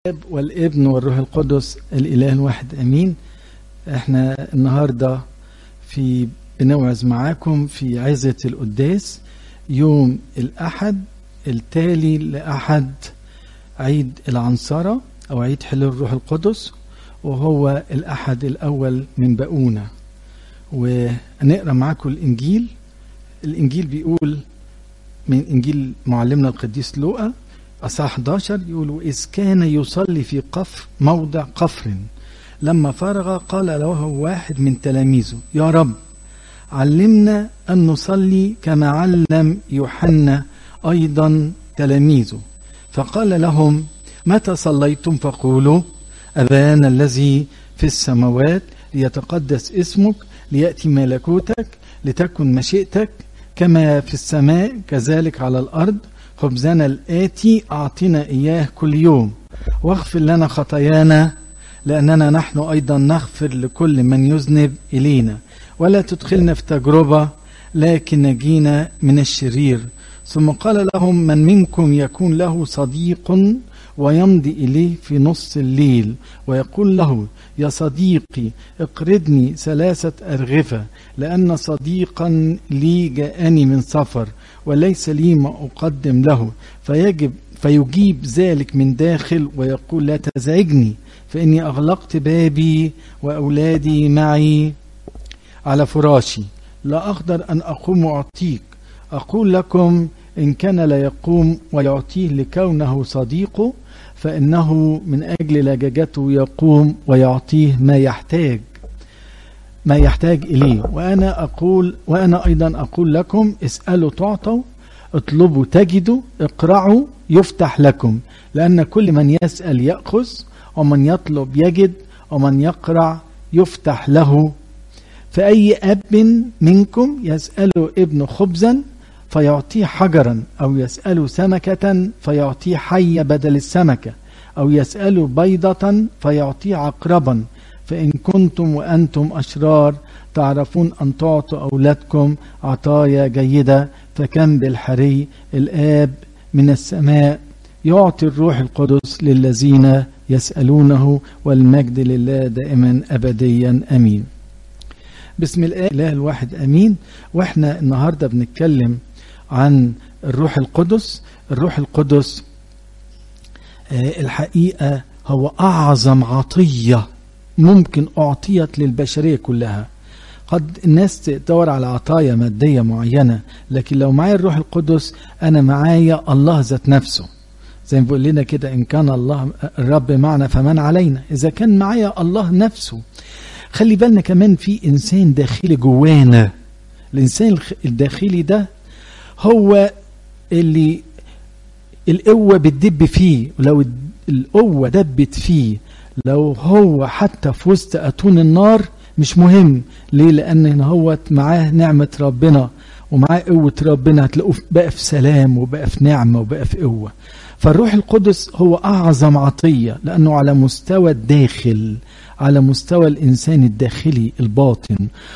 الاب والابن والروح القدس الاله الواحد امين احنا النهارده في بنوعظ معاكم في عزة القداس يوم الاحد التالي لاحد عيد العنصرة او عيد حلول الروح القدس وهو الاحد الاول من بقونا ونقرا معاكم الانجيل الانجيل بيقول من انجيل معلمنا القديس لوقا أصحاح 11 يقول وإذ كان يصلي في قفر موضع قفر لما فرغ قال له واحد من تلاميذه يا رب علمنا أن نصلي كما علم يوحنا أيضا تلاميذه فقال لهم متى صليتم فقولوا أبانا الذي في السماوات ليتقدس اسمك ليأتي ملكوتك لتكن مشيئتك كما في السماء كذلك على الأرض خبزنا الآتي أعطنا إياه كل يوم واغفر لنا خطايانا لأننا نحن أيضا نغفر لكل من يذنب إلينا ولا تدخلنا في تجربة لكن نجينا من الشرير ثم قال لهم من منكم يكون له صديق ويمضي إليه في نص الليل ويقول له يا صديقي اقرضني ثلاثة أرغفة لأن صديقا لي جاءني من سفر وليس لي ما أقدم له فيجب فيجيب ذلك من داخل ويقول لا تزعجني فإني أغلقت بابي وأولادي معي على فراشي لا أقدر أن أقوم وأعطيك أقول لكم إن كان لا يقوم ويعطيه لكونه صديقه فإنه من أجل لجاجته يقوم ويعطيه ما يحتاج ما يحتاج إليه وأنا أقول وأنا أيضا أقول لكم اسألوا تعطوا اطلبوا تجدوا اقرعوا يفتح لكم لأن كل من يسأل يأخذ ومن يطلب يجد ومن يقرع يفتح له فأي أب منكم يسأل ابن خبزا فيعطيه حجرا أو يسأل سمكة فيعطيه حية بدل السمكة أو يسأل بيضة فيعطيه عقربا فإن كنتم وأنتم أشرار تعرفون أن تعطوا أولادكم عطايا جيدة فكم بالحري الآب من السماء يعطي الروح القدس للذين يسألونه والمجد لله دائما أبديا أمين بسم الإله الواحد أمين وإحنا النهاردة بنتكلم عن الروح القدس الروح القدس الحقيقة هو أعظم عطية ممكن أعطيت للبشرية كلها قد الناس تدور على عطايا مادية معينة لكن لو معايا الروح القدس أنا معايا الله ذات نفسه زي ما بيقول لنا كده إن كان الله الرب معنا فمن علينا إذا كان معايا الله نفسه خلي بالنا كمان في إنسان داخلي جوانا الإنسان الداخلي ده هو اللي القوة بتدب فيه ولو القوة دبت فيه لو هو حتى في وسط أتون النار مش مهم ليه لأن هو معاه نعمة ربنا ومعاه قوة ربنا هتلاقوه بقى في سلام وبقى في نعمة وبقى في قوة فالروح القدس هو أعظم عطية لأنه على مستوى الداخل على مستوى الإنسان الداخلي الباطن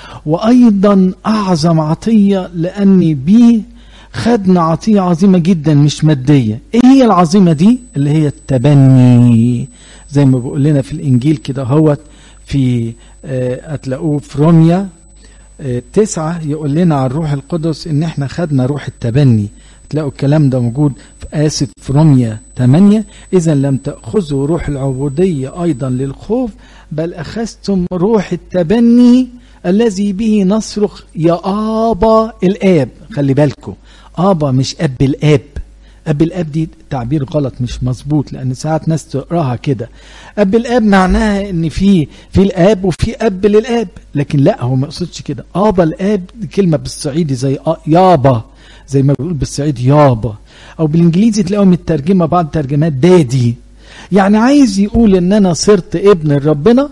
وأيضا أعظم عطية لأن بيه خدنا عطية عظيمة جدا مش مادية ايه هي العظيمة دي اللي هي التبني زي ما بيقول لنا في الانجيل كده هوت في هتلاقوه في روميا اه تسعة يقول لنا على الروح القدس ان احنا خدنا روح التبني تلاقوا الكلام ده موجود في آسف في روميا 8 إذا لم تأخذوا روح العبودية أيضا للخوف بل أخذتم روح التبني الذي به نصرخ يا آبا الآب خلي بالكم آبا مش أب الآب أب الآب دي تعبير غلط مش مظبوط لأن ساعات ناس تقراها كده أب الآب معناها إن في في الآب وفي أب للآب لكن لا هو ما يقصدش كده آبا الآب دي كلمة بالصعيدي زي يابا زي ما بيقول بالصعيد يابا أو بالإنجليزي تلاقيهم مترجمة بعض ترجمات دادي يعني عايز يقول إن أنا صرت ابن ربنا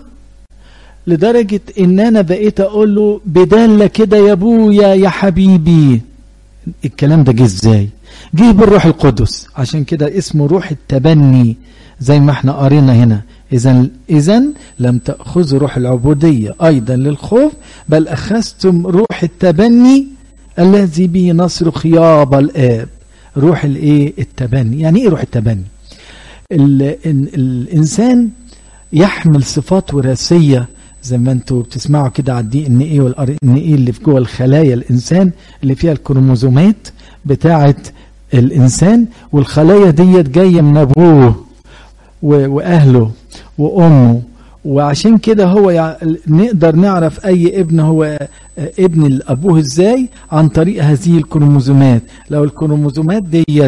لدرجة ان انا بقيت اقول له بدالة كده يا ابويا يا حبيبي الكلام ده جه ازاي جه بالروح القدس عشان كده اسمه روح التبني زي ما احنا قرينا هنا اذا اذا لم تاخذوا روح العبوديه ايضا للخوف بل اخذتم روح التبني الذي به نصرخ يابا الاب روح الايه التبني يعني ايه روح التبني الانسان يحمل صفات وراثيه زي ما انتوا بتسمعوا كده على الدي ان ايه والار ان ايه اللي في جوه الخلايا الانسان اللي فيها الكروموزومات بتاعه الانسان والخلايا ديت جايه من ابوه واهله وامه وعشان كده هو يع... نقدر نعرف اي ابن هو ابن ابوه ازاي عن طريق هذه الكروموزومات لو الكروموزومات ديت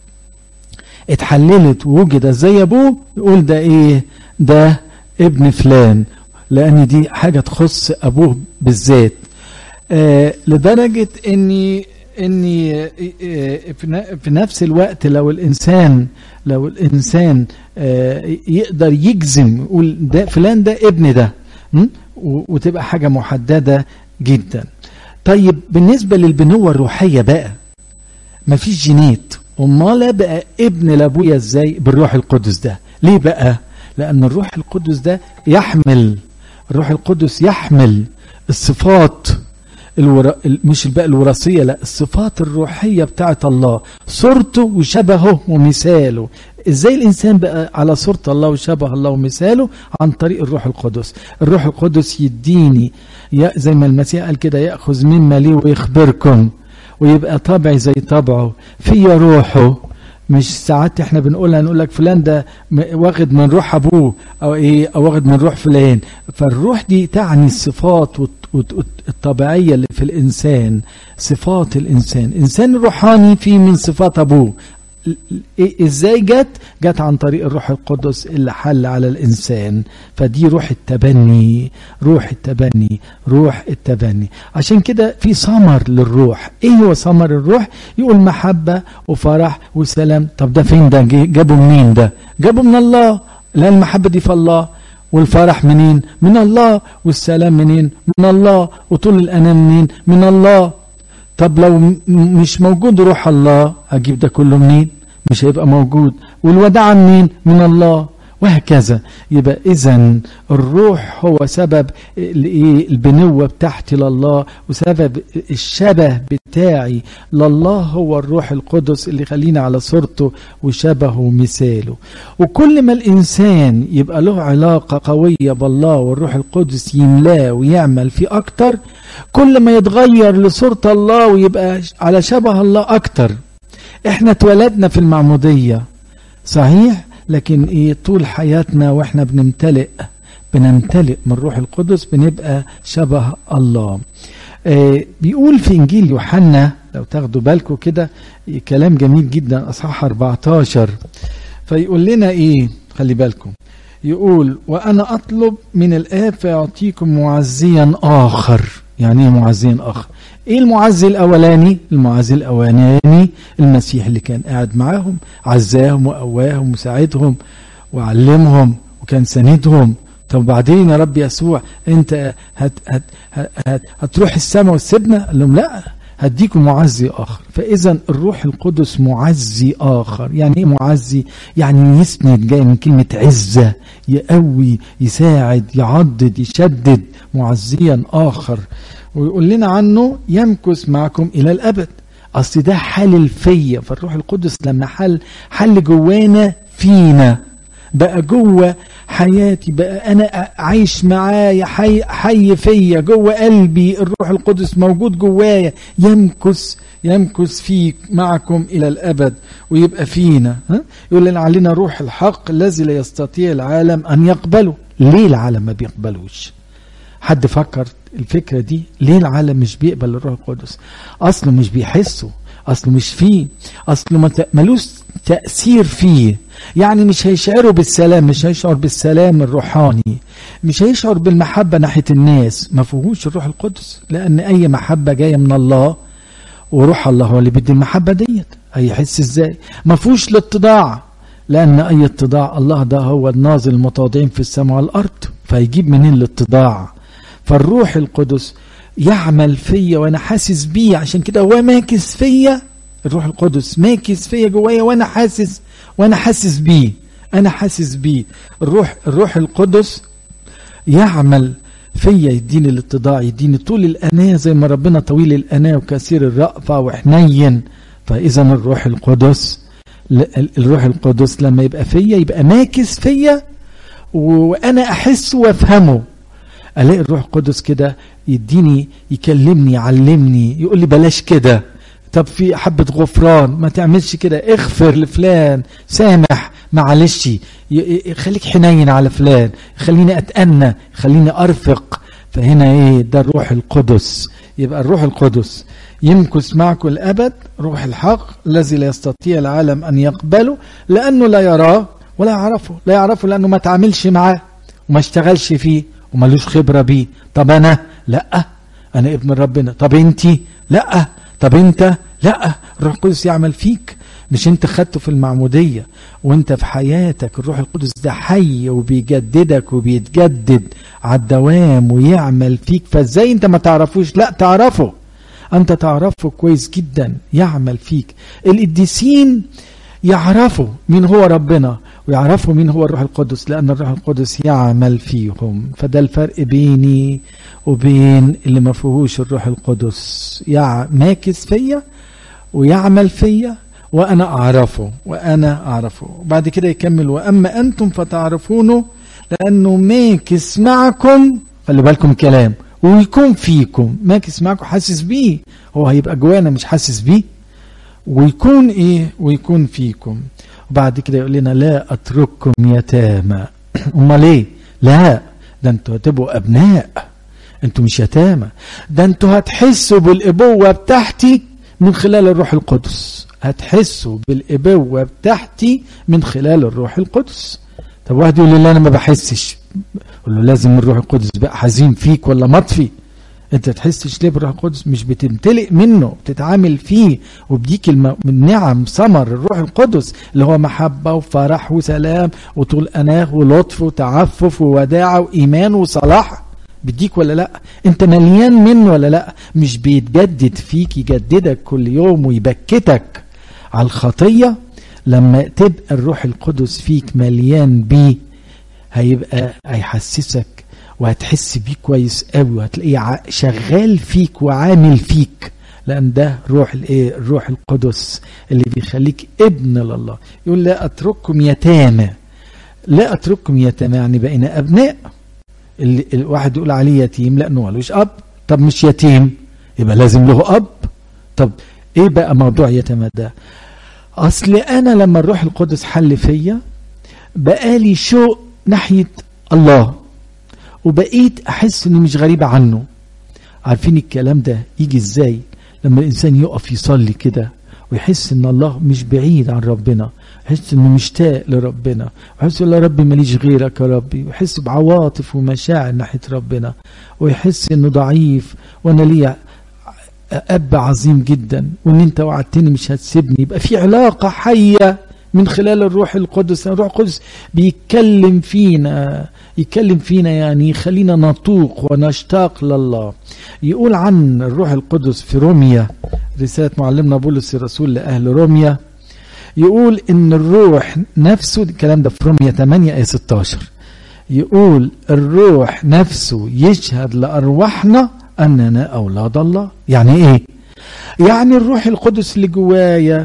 اتحللت ووجد زي ابوه يقول ده ايه ده ابن فلان لان دي حاجه تخص ابوه بالذات آه لدرجه اني اني في نفس الوقت لو الانسان لو الانسان يقدر يجزم يقول ده فلان ده ابن ده وتبقى حاجه محدده جدا طيب بالنسبه للبنوه الروحيه بقى مفيش جينات امال بقى ابن لابويا ازاي بالروح القدس ده ليه بقى لان الروح القدس ده يحمل الروح القدس يحمل الصفات الورا... مش بقى الوراثية لا الصفات الروحية بتاعت الله صورته وشبهه ومثاله ازاي الانسان بقى على صورة الله وشبه الله ومثاله عن طريق الروح القدس الروح القدس يديني زي ما المسيح قال كده يأخذ مما لي ويخبركم ويبقى طبعي زي طبعه في روحه مش ساعات احنا بنقولها نقول لك فلان ده واخد من روح ابوه او ايه او واخد من روح فلان فالروح دي تعني الصفات الطبيعيه اللي في الانسان صفات الانسان انسان روحاني فيه من صفات ابوه ازاي جت جت عن طريق الروح القدس اللي حل على الانسان فدي روح التبني روح التبني روح التبني عشان كده في ثمر للروح ايه هو ثمر الروح يقول محبه وفرح وسلام طب ده فين ده جابه منين ده جابه من الله لان المحبه دي في الله والفرح منين من الله والسلام منين من الله وطول الانام منين من الله طب لو مش موجود روح الله اجيب ده كله منين مش هيبقى موجود والوداع منين من الله وهكذا يبقى اذا الروح هو سبب البنوة بتاعتي لله وسبب الشبه بتاعي لله هو الروح القدس اللي يخلينا على صورته وشبهه ومثاله وكل ما الإنسان يبقى له علاقة قوية بالله والروح القدس يملاه ويعمل فيه أكتر كل ما يتغير لصورة الله ويبقى على شبه الله أكتر احنا اتولدنا في المعمودية صحيح لكن ايه طول حياتنا واحنا بنمتلئ بنمتلئ من روح القدس بنبقى شبه الله آه بيقول في انجيل يوحنا لو تاخدوا بالكم كده كلام جميل جدا اصحاح 14 فيقول لنا ايه خلي بالكم يقول وانا اطلب من الاب فيعطيكم معزيا اخر يعني ايه معزيا اخر ايه المعزي الاولاني المعزي الاولاني المسيح اللي كان قاعد معاهم عزاهم وقواهم وساعدهم وعلمهم وكان سندهم طب بعدين يا رب يسوع انت هت هت هت هتروح السماء وتسيبنا قال لهم لا هديكم معزي اخر فاذا الروح القدس معزي اخر يعني ايه معزي يعني يسند جاي من كلمه عزه يقوي يساعد يعضد يشدد معزيا اخر ويقول لنا عنه يمكث معكم الى الابد اصل ده حل الفيا فالروح القدس لما حل حل جوانا فينا بقى جوه حياتي بقى انا عايش معايا حي, حي فيا جوه قلبي الروح القدس موجود جوايا يمكث يمكث فيك معكم الى الابد ويبقى فينا ها؟ يقول لنا علينا روح الحق الذي لا يستطيع العالم ان يقبله ليه العالم ما بيقبلوش حد فكر الفكرة دي ليه العالم مش بيقبل الروح القدس أصله مش بيحسه أصله مش فيه أصله ملوش تأثير فيه يعني مش هيشعروا بالسلام مش هيشعر بالسلام الروحاني مش هيشعر بالمحبة ناحية الناس ما فيهوش الروح القدس لأن أي محبة جاية من الله وروح الله هو اللي بيدي المحبة ديت هيحس ازاي ما فيهوش الاتضاع لأن أي اتضاع الله ده هو النازل المتواضعين في السماء والأرض فيجيب منين الاتضاع فالروح القدس يعمل فيا وانا حاسس بيه عشان كده هو ماكس فيا الروح القدس ماكس فيا جوايا وانا حاسس وانا حاسس بيه انا حاسس بيه الروح الروح القدس يعمل فيا يديني الاتضاع يديني طول الاناه زي ما ربنا طويل الاناه وكثير الرأفة وحنين فاذا الروح القدس الروح القدس لما يبقى فيا يبقى ماكس فيا وانا احس وافهمه الاقي الروح القدس كده يديني يكلمني يعلمني يقول لي بلاش كده طب في حبة غفران ما تعملش كده اغفر لفلان سامح معلش خليك حنين على فلان خليني اتأنى خليني ارفق فهنا ايه ده الروح القدس يبقى الروح القدس يمكث معكم الابد روح الحق الذي لا يستطيع العالم ان يقبله لانه لا يراه ولا يعرفه لا يعرفه لانه ما تعاملش معاه وما اشتغلش فيه ومالوش خبره بيه طب انا لا انا ابن ربنا طب انتي لا طب انت لا الروح القدس يعمل فيك مش انت خدته في المعمودية وانت في حياتك الروح القدس ده حي وبيجددك وبيتجدد على الدوام ويعمل فيك فازاي انت ما تعرفوش لا تعرفه انت تعرفه كويس جدا يعمل فيك القديسين يعرفوا مين هو ربنا ويعرفوا مين هو الروح القدس لأن الروح القدس يعمل فيهم فده الفرق بيني وبين اللي ما فيهوش الروح القدس يع... ماكس فيا ويعمل فيا وأنا أعرفه وأنا أعرفه بعد كده يكمل وأما أنتم فتعرفونه لأنه ماكس معكم خلي بالكم كلام ويكون فيكم ماكس معكم حاسس بيه هو هيبقى جوانا مش حاسس بيه ويكون ايه ويكون فيكم وبعد كده يقول لنا لا اترككم يتامى امال ايه لا ده انتوا هتبقوا ابناء انتوا مش يتامى ده انتوا هتحسوا بالابوه بتاعتي من خلال الروح القدس هتحسوا بالابوه بتاعتي من خلال الروح القدس طب واحد يقول لي لا انا ما بحسش اقول له لازم الروح القدس بقى حزين فيك ولا مطفي انت تحسش ليه بالروح القدس مش بتمتلئ منه بتتعامل فيه وبديك الم... من نعم ثمر الروح القدس اللي هو محبة وفرح وسلام وطول أناه ولطف وتعفف ووداعة وإيمان وصلاح بديك ولا لا انت مليان منه ولا لا مش بيتجدد فيك يجددك كل يوم ويبكتك على الخطية لما تبقى الروح القدس فيك مليان بيه هيبقى هيحسسك وهتحس بيه كويس قوي وهتلاقيه شغال فيك وعامل فيك لان ده روح الايه الروح القدس اللي بيخليك ابن لله يقول لا اترككم يتامى لا اترككم يتامى يعني بقينا ابناء اللي الواحد يقول عليه يتيم لانه ملوش اب طب مش يتيم يبقى لازم له اب طب ايه بقى موضوع يتامى ده اصل انا لما الروح القدس حل فيا بقالي شوق ناحيه الله وبقيت احس اني مش غريبه عنه عارفين الكلام ده يجي ازاي لما الانسان يقف يصلي كده ويحس ان الله مش بعيد عن ربنا يحس انه مشتاق لربنا ويحس يا ربي ماليش غيرك يا ربي ويحس بعواطف ومشاعر ناحيه ربنا ويحس انه ضعيف وانا ليا اب عظيم جدا وان انت وعدتني مش هتسيبني يبقى في علاقه حيه من خلال الروح القدس الروح القدس بيتكلم فينا يتكلم فينا يعني يخلينا نطوق ونشتاق لله يقول عن الروح القدس في روميا رسالة معلمنا بولس الرسول لأهل روميا يقول إن الروح نفسه الكلام ده في روميا 8 آية 16 يقول الروح نفسه يشهد لأرواحنا أننا أولاد الله يعني إيه؟ يعني الروح القدس اللي جوايا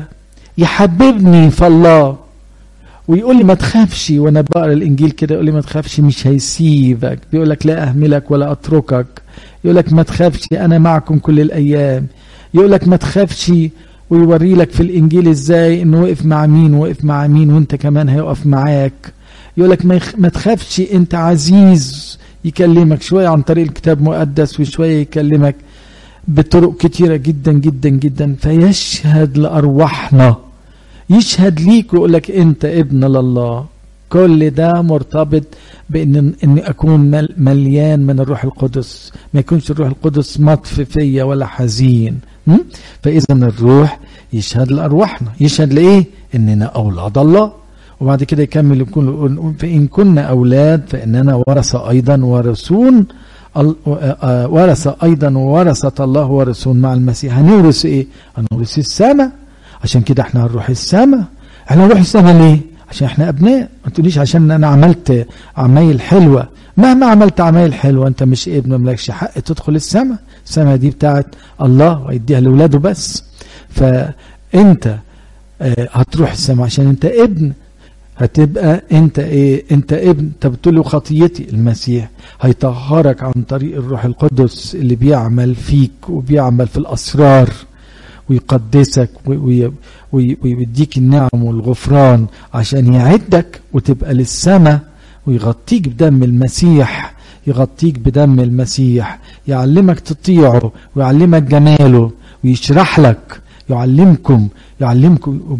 يحببني في الله ويقول لي ما تخافش وانا بقرا الانجيل كده يقول لي ما تخافش مش هيسيبك بيقول لك لا اهملك ولا اتركك يقول لك ما تخافش انا معكم كل الايام يقول لك ما تخافش ويوري لك في الانجيل ازاي انه وقف مع مين وقف مع مين وانت كمان هيقف معاك يقول لك ما تخافش انت عزيز يكلمك شويه عن طريق الكتاب المقدس وشويه يكلمك بطرق كتيره جدا جدا جدا فيشهد لارواحنا يشهد ليك ويقول لك انت ابن لله كل ده مرتبط بان اني اكون مليان من الروح القدس ما يكونش الروح القدس مطفي فيا ولا حزين فاذا الروح يشهد لارواحنا يشهد لايه اننا اولاد الله وبعد كده يكمل يقول فان كنا اولاد فاننا ورثه ايضا ورثون ورث ايضا ورثه الله ورثون مع المسيح هنورث ايه هنورث السماء عشان كده احنا هنروح السماء احنا هنروح السماء ليه عشان احنا ابناء ما تقوليش عشان انا عملت عمايل حلوه مهما عملت عمايل حلوه انت مش ابن مالكش حق تدخل السماء السماء دي بتاعت الله ويديها لاولاده بس فانت آه هتروح السماء عشان انت ابن هتبقى انت ايه انت ابن طب بتقول له خطيتي المسيح هيطهرك عن طريق الروح القدس اللي بيعمل فيك وبيعمل في الاسرار ويقدسك ويديك النعم والغفران عشان يعدك وتبقى للسماء ويغطيك بدم المسيح يغطيك بدم المسيح يعلمك تطيعه ويعلمك جماله ويشرح لك يعلمكم يعلمكم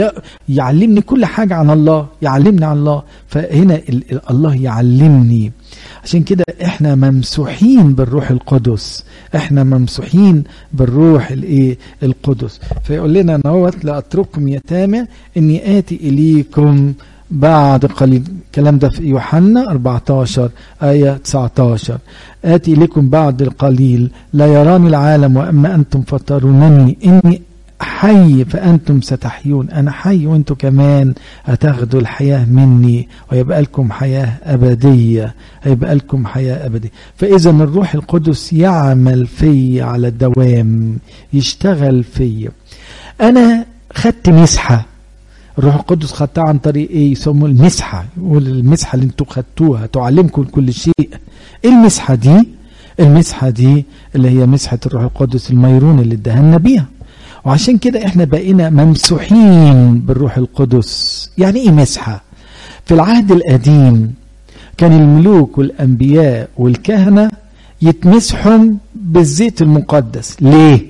يعلمني كل حاجة عن الله يعلمني عن الله فهنا الله يعلمني عشان كده احنا ممسوحين بالروح القدس احنا ممسوحين بالروح الايه القدس فيقول لنا ان هو لاترككم يتامى اني اتي اليكم بعد قليل الكلام ده في يوحنا 14 آية 19 آتي إليكم بعد القليل لا يراني العالم وأما أنتم فترونني إني حي فأنتم ستحيون أنا حي وأنتم كمان هتاخدوا الحياة مني ويبقى لكم حياة أبدية هيبقى لكم حياة أبدية فإذا الروح القدس يعمل في على الدوام يشتغل في أنا خدت مسحة الروح القدس خدتها عن طريق ايه يسموه المسحه يقول المسحه اللي انتوا خدتوها تعلمكم كل شيء ايه المسحه دي المسحه دي اللي هي مسحه الروح القدس الميرون اللي ادهنا بيها وعشان كده احنا بقينا ممسوحين بالروح القدس يعني ايه مسحه في العهد القديم كان الملوك والانبياء والكهنه يتمسحوا بالزيت المقدس ليه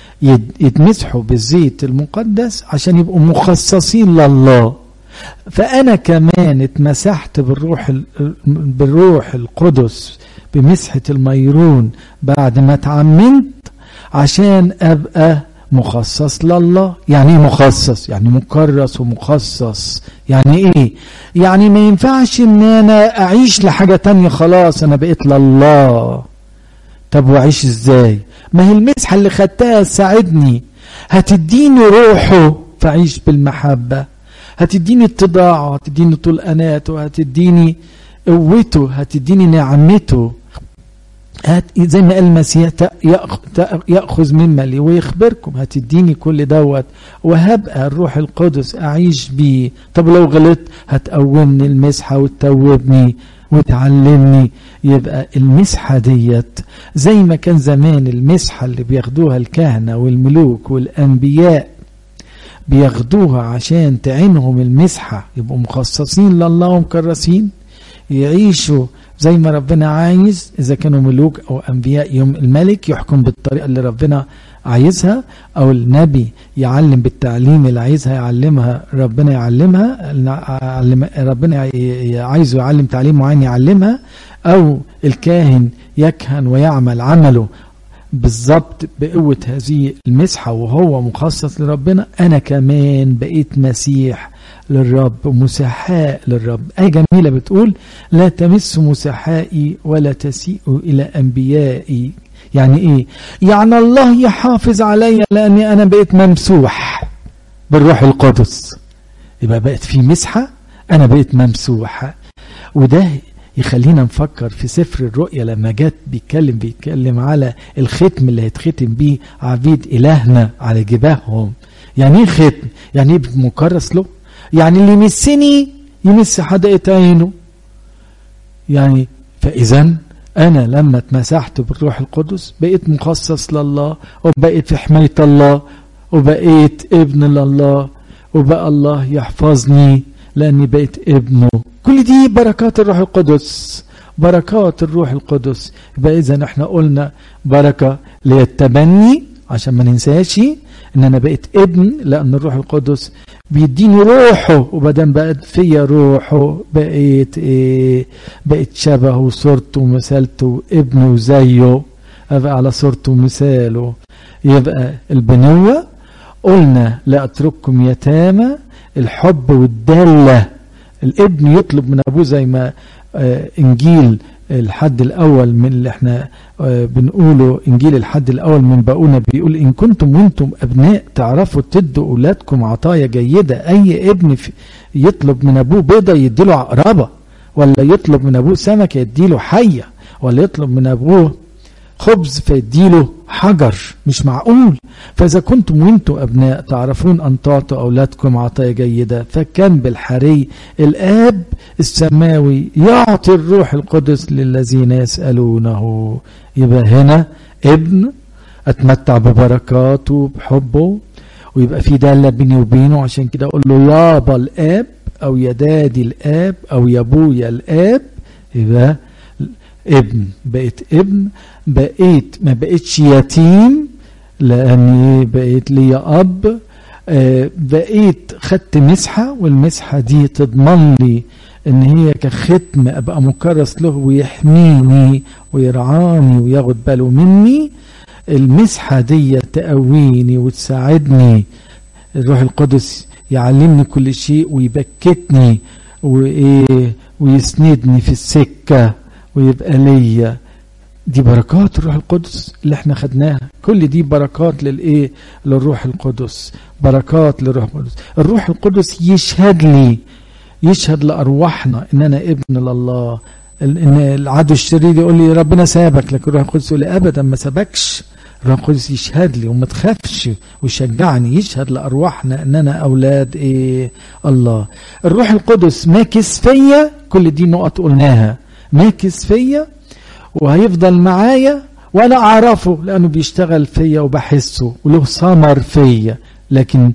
يتمسحوا بالزيت المقدس عشان يبقوا مخصصين لله فأنا كمان اتمسحت بالروح بالروح القدس بمسحة الميرون بعد ما اتعمدت عشان أبقى مخصص لله يعني ايه مخصص يعني مكرس ومخصص يعني ايه يعني ما ينفعش ان انا اعيش لحاجة تانية خلاص انا بقيت لله طب واعيش ازاي ما هي المسحه اللي خدتها تساعدني هتديني روحه فاعيش بالمحبه هتديني اتضاعه هتديني طول اناته هتديني قوته هتديني نعمته هت زي ما قال المسيح ياخذ مما لي ويخبركم هتديني كل دوت وهبقى الروح القدس اعيش بيه طب لو غلطت هتقومني المسحه وتتوبني وتعلمني يبقى المسحة ديت زي ما كان زمان المسحة اللي بياخدوها الكهنة والملوك والأنبياء بياخدوها عشان تعينهم المسحة يبقوا مخصصين لله ومكرسين يعيشوا زي ما ربنا عايز إذا كانوا ملوك أو أنبياء يوم الملك يحكم بالطريقة اللي ربنا عايزها أو النبي يعلم بالتعليم اللي عايزها يعلمها ربنا يعلمها ربنا عايزه يعلم تعليم معين يعلمها أو الكاهن يكهن ويعمل عمله بالظبط بقوة هذه المسحة وهو مخصص لربنا أنا كمان بقيت مسيح للرب مسحاء للرب آية جميلة بتقول لا تمس مسحائي ولا تسيئوا إلى أنبيائي يعني إيه يعني الله يحافظ عليا لأني أنا بقيت ممسوح بالروح القدس يبقى بقت في مسحة أنا بقيت ممسوحة وده يخلينا نفكر في سفر الرؤيا لما جت بيتكلم بيتكلم على الختم اللي هيتختم بيه عبيد إلهنا على جباههم يعني ايه ختم يعني ايه مكرس له يعني اللي يمسني يمس حدقة عينه يعني فإذا أنا لما اتمسحت بالروح القدس بقيت مخصص لله وبقيت في حماية الله وبقيت ابن لله وبقى الله يحفظني لأني بقيت ابنه كل دي بركات الروح القدس بركات الروح القدس يبقى إذا احنا قلنا بركة للتبني عشان ما ننساش ان انا بقيت ابن لان الروح القدس بيديني روحه وبعدين بقت فيا روحه بقيت ايه بقيت شبهه وصورته ومثالته ابنه زيه ابقى على صورته ومثاله يبقى البنوة قلنا لا اترككم يتامى الحب والدالة الابن يطلب من ابوه زي ما آه انجيل الحد الاول من اللي احنا آه بنقوله انجيل الحد الاول من باقونا بيقول ان كنتم وانتم ابناء تعرفوا تدوا اولادكم عطايا جيده اي ابن يطلب من ابوه بيضه يديله عقربه ولا يطلب من ابوه سمكه يديله حيه ولا يطلب من ابوه خبز فيديله حجر مش معقول فإذا كنتم وانتم أبناء تعرفون أن تعطوا أولادكم عطايا جيدة فكان بالحري الآب السماوي يعطي الروح القدس للذين يسألونه يبقى هنا ابن أتمتع ببركاته بحبه ويبقى في دالة بيني وبينه عشان كده أقول له يابا الآب أو يا دادي الآب أو يا أبويا الآب يبقى ابن بقيت ابن بقيت ما بقيتش يتيم لاني بقيت ليا اب آه بقيت خدت مسحه والمسحه دي تضمن لي ان هي كختم ابقى مكرس له ويحميني ويرعاني وياخد باله مني المسحه دي تقويني وتساعدني الروح القدس يعلمني كل شيء ويبكتني وايه ويسندني في السكه ويبقى ليا دي بركات الروح القدس اللي احنا خدناها كل دي بركات للايه للروح القدس بركات للروح القدس الروح القدس يشهد لي يشهد لارواحنا ان انا ابن لله ان العدو الشرير يقول لي ربنا سابك لكن الروح القدس يقول لي ابدا ما سابكش الروح القدس يشهد لي وما تخافش ويشجعني يشهد لارواحنا ان انا اولاد ايه الله الروح القدس ماكس فيا كل دي نقط قلناها ماكس فيا وهيفضل معايا وانا اعرفه لانه بيشتغل فيا وبحسه وله ثمر فيا لكن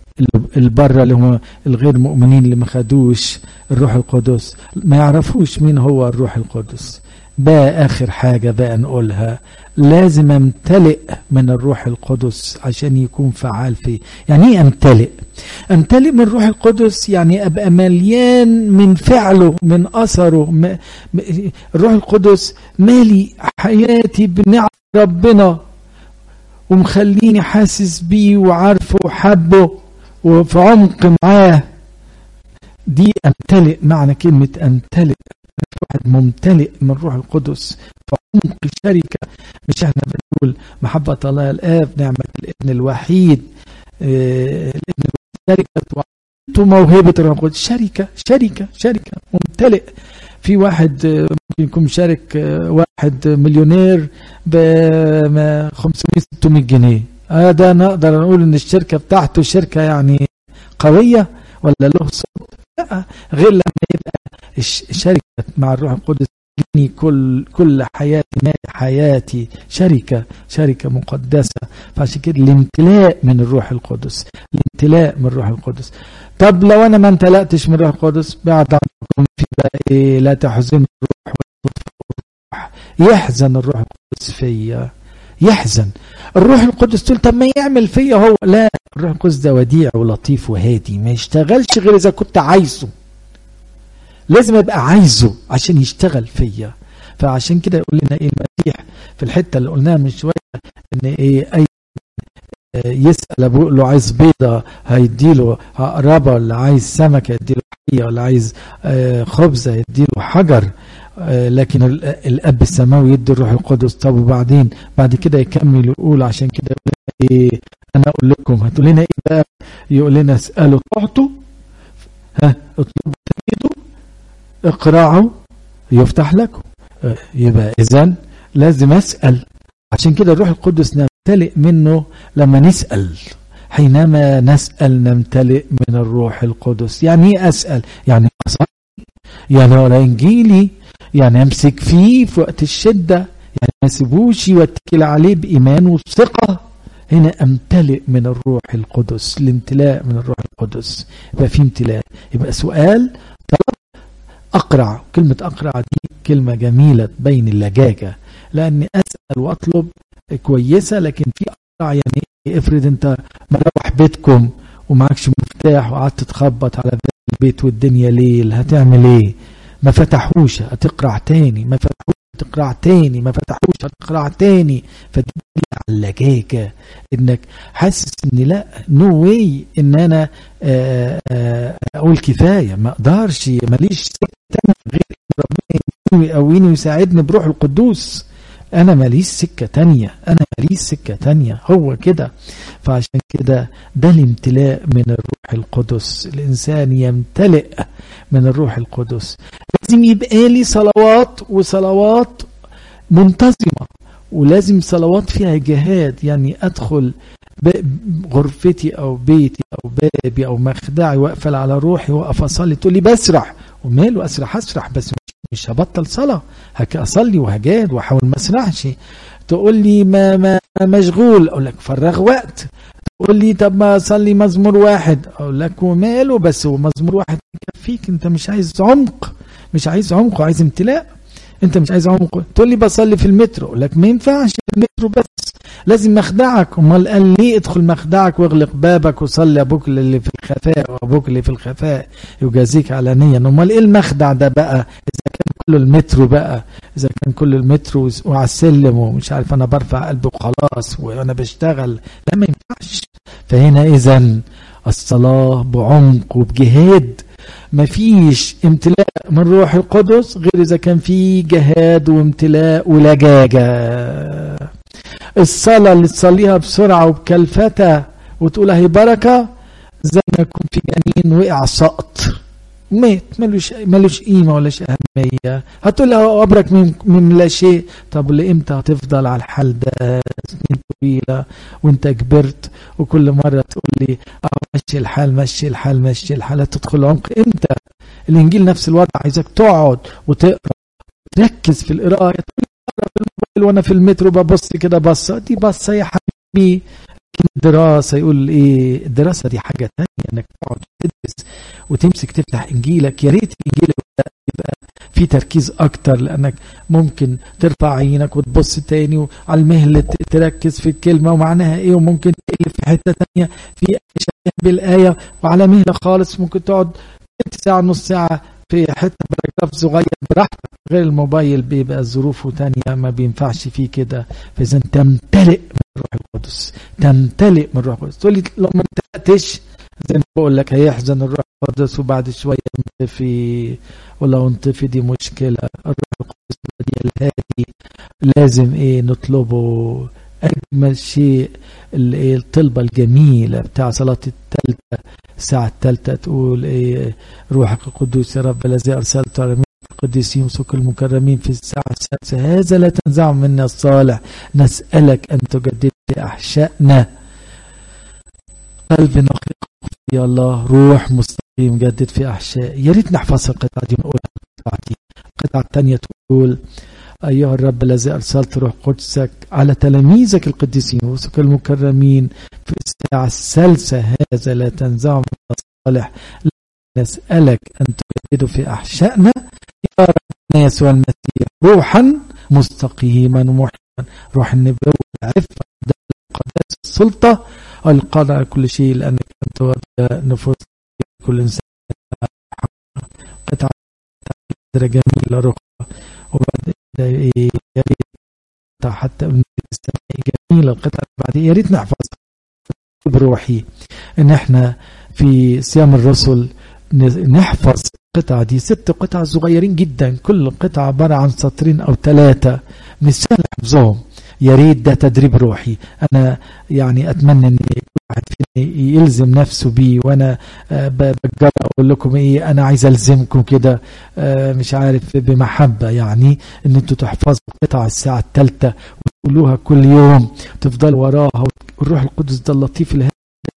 البره اللي هم الغير مؤمنين اللي ما خدوش الروح القدس ما يعرفوش مين هو الروح القدس بقى اخر حاجه بقى نقولها لازم امتلئ من الروح القدس عشان يكون فعال فيه يعني ايه امتلئ امتلئ من الروح القدس يعني ابقى مليان من فعله من اثره م... م... الروح القدس مالي حياتي بنعم ربنا ومخليني حاسس بيه وعارفه وحبه وفي عمق معاه دي امتلئ معنى كلمه امتلئ واحد ممتلئ من روح القدس في عمق الشركة مش احنا بنقول محبة الله الآب نعمة الابن الوحيد آه الابن الشركة وأنتم موهبة الروح القدس شركة شركة شركة ممتلئ في واحد ممكن يكون مشارك واحد مليونير ب 500 600 جنيه هذا نقدر نقول ان الشركه بتاعته شركه يعني قويه ولا له صوت لا غير لما يبقى الشركة مع الروح القدس كل كل حياتي ما حياتي شركة شركة مقدسة فعشان كده الامتلاء من الروح القدس الامتلاء من الروح القدس طب لو انا ما امتلأتش من الروح القدس بعد عنكم في بقى ايه لا تحزن الروح الروح يحزن الروح القدس فيا يحزن الروح القدس تقول طب ما يعمل فيا هو لا الروح القدس ده وديع ولطيف وهادي ما يشتغلش غير اذا كنت عايزه لازم ابقى عايزه عشان يشتغل فيا فعشان كده يقول لنا ايه المسيح في الحته اللي قلناها من شويه ان ايه اي يسال ابوه يقول له عايز بيضه هيديله عقربه ولا عايز سمكه يديله حيه ولا عايز خبز هيديله حجر لكن الاب السماوي يدي الروح القدس طب وبعدين بعد كده يكمل يقول عشان كده يقول لنا ايه انا اقول لكم هتقول لنا ايه بقى يقول لنا اسالوا تعطوا ها اطلبوا تجدوا اقرعوا يفتح لكم يبقى اذا لازم اسال عشان كده الروح القدس نمتلئ منه لما نسال حينما نسال نمتلئ من الروح القدس يعني ايه اسال يعني اصلي يعني ولا انجيلي يعني امسك فيه في وقت الشده يعني ما اسيبوش واتكل عليه بايمان وثقه هنا امتلئ من الروح القدس الامتلاء من الروح القدس يبقى في امتلاء يبقى سؤال طلب أقرع كلمة أقرع دي كلمة جميلة تبين اللجاجة لأني أسأل وأطلب كويسة لكن في أقرع يعني افرض أنت مروح بيتكم ومعكش مفتاح وقعدت تخبط على البيت والدنيا ليل هتعمل ايه ما فتحوش هتقرع تاني ما فتحوش هتقرع تاني ما فتحوش هتقرع تاني فدي على اللجاجة انك حاسس ان لا نو no واي ان انا آآ آآ اقول كفاية ما اقدرش ماليش سكة تانية غير ان ربنا يقويني ويساعدني بروح القدوس انا ماليش سكة تانية انا ماليش سكة تانية هو كده فعشان كده ده الامتلاء من الروح القدس الانسان يمتلئ من الروح القدس لازم يبقى لي صلوات وصلوات منتظمة ولازم صلوات فيها جهاد يعني ادخل غرفتي او بيتي او بابي او مخدعي واقفل على روحي واقف اصلي تقول لي بسرح وماله اسرح اسرح بس مش هبطل صلاه هكا اصلي وهجاد واحاول ما اسرحش تقول لي ما, ما مشغول اقول لك فرغ وقت تقول لي طب ما اصلي مزمور واحد اقول لك وماله بس هو مزمور واحد يكفيك انت مش عايز عمق مش عايز عمق وعايز امتلاء انت مش عايز عمق تقول لي بصلي في المترو اقول لك ما ينفعش المترو بس لازم مخدعك امال قال ليه ادخل مخدعك واغلق بابك وصلي ابوك اللي في الخفاء وابوك اللي في الخفاء يجازيك علانيا امال ايه المخدع ده بقى اذا كان كل المترو بقى اذا كان كل المترو وعلى السلم ومش عارف انا برفع قلبي وخلاص وانا بشتغل لا ما ينفعش فهنا اذا الصلاه بعمق وبجهاد مفيش امتلاء من روح القدس غير اذا كان في جهاد وامتلاء ولجاجه الصلاه اللي تصليها بسرعه وبكلفته وتقولها هي بركه زي ما يكون في جنين وقع سقط مات ملوش ملوش قيمه ولا شيء اهميه هتقول له ابرك من, من لا شيء طب لامتى هتفضل على الحال ده سنين طويله وانت كبرت وكل مره تقول لي اه مشي الحال مشي الحال مشي الحال هتدخل عمق امتى الانجيل نفس الوضع عايزك تقعد وتقرا تركز في القراءه تقول في الموبايل وانا في المترو ببص كده بصه دي بصه يا حبيبي الدراسة يقول ايه الدراسة دي حاجة تانية انك تقعد تدرس وتمسك تفتح انجيلك يا ريت انجيلك يبقى في تركيز اكتر لانك ممكن ترفع عينك وتبص تاني وعلى المهل تركز في الكلمة ومعناها ايه وممكن تقلب في حتة تانية في شبه بالآية وعلى مهلة خالص ممكن تقعد ساعة نص ساعة في حتة باراجراف صغير براحتك غير الموبايل بيبقى ظروفه تانية ما بينفعش فيه كده فإذا تمتلئ من الروح القدس تمتلئ من الروح القدس تقول لي لو ما امتلأتش زي ما بقول لك هيحزن الروح القدس وبعد شوية انطفي ولو انطفي دي مشكلة الروح القدس الهادي الهادي لازم ايه نطلبه أجمل شيء الطلبة الجميلة بتاع صلاة التالتة الساعة الثالثة تقول إيه روحك القدوس يا رب الذي أرسلت على القديسين وسوق المكرمين في الساعة السادسة هذا لا تنزع منا الصالح نسألك أن تجدد في أحشائنا قلب نقي يا الله روح مستقيم جدد في أحشاء يا ريت نحفظ القطعة دي ونقولها القطعة دي القطعة الثانية تقول أيها الرب الذي أرسلت روح قدسك على تلاميذك القديسين وسك المكرمين في الساعة الثالثة هذا لا تنزع من الصالح نسألك أن تجدده في أحشائنا يا ربنا يسوع المسيح روحا مستقيما ومحيما روح النبوة العفة القداسة السلطة القادة على كل شيء لأنك أنت نفوس كل إنسان قطعة جميلة رخصة وبعد يا ريت حتى جميله القطعه بعد يا ريت نحفظ بروحي ان احنا في صيام الرسل نحفظ القطعة دي ست قطع صغيرين جدا كل قطعة عبارة عن سطرين أو ثلاثة من السهل حفظهم يا ريت ده تدريب روحي أنا يعني أتمنى أن كل واحد فينا يلزم نفسه بيه وأنا بتجرأ أقول لكم إيه أنا عايز ألزمكم كده مش عارف بمحبة يعني أن أنتوا تحفظوا قطع الساعة الثالثة وتقولوها كل يوم تفضلوا وراها والروح القدس ده اللطيف اللي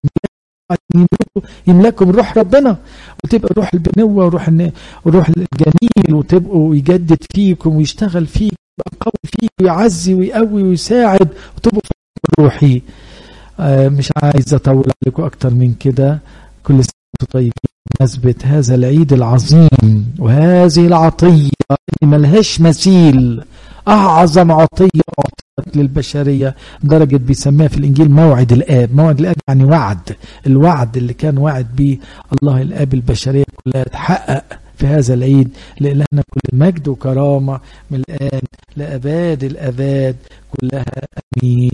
يملككم روح ربنا وتبقى روح البنوة وروح الروح الجميل وتبقوا يجدد فيكم ويشتغل فيك يبقى قوي فيك ويعزي ويقوي ويساعد وتبقوا روحي آه مش عايز اطول عليكم اكتر من كده كل سنه وانتم طيبين بمناسبه هذا العيد العظيم وهذه العطيه اللي ملهاش مثيل اعظم عطيه اعطيت للبشريه درجه بيسميها في الانجيل موعد الاب موعد الاب يعني وعد الوعد اللي كان وعد به الله الاب البشريه كلها تحقق في هذا العيد لإلهنا كل مجد وكرامة من الآن لأباد الأباد كلها أمين